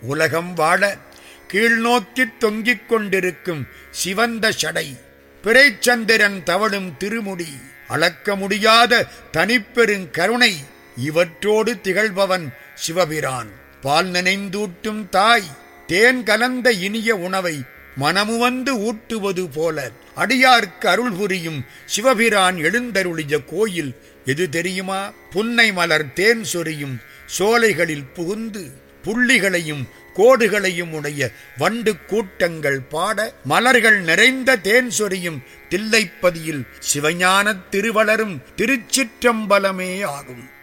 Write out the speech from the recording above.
உலகம் வாழ கீழ்நோக்கித் தொங்கிக் கொண்டிருக்கும் சிவந்த சடை பிறைச்சந்திரன் தவழும் திருமுடி அளக்க முடியாத தனிப்பெருங் கருணை இவற்றோடு திகழ்பவன் சிவபிரான் பால் நினைந்தூட்டும் தாய் தேன் கலந்த இனிய உணவை மனமுவந்து ஊட்டுவது போல அடியார்க்கு அருள் புரியும் சிவபிரான் எழுந்தருளிய கோயில் எது தெரியுமா புன்னை மலர் தேன் சொரியும் சோலைகளில் புகுந்து புள்ளிகளையும் கோடுகளையும் உடைய வண்டு கூட்டங்கள் பாட மலர்கள் நிறைந்த தேன் சொரியும் தில்லைப்பதியில் சிவஞானத் திருவளரும் திருச்சிற்றம்பலமே ஆகும்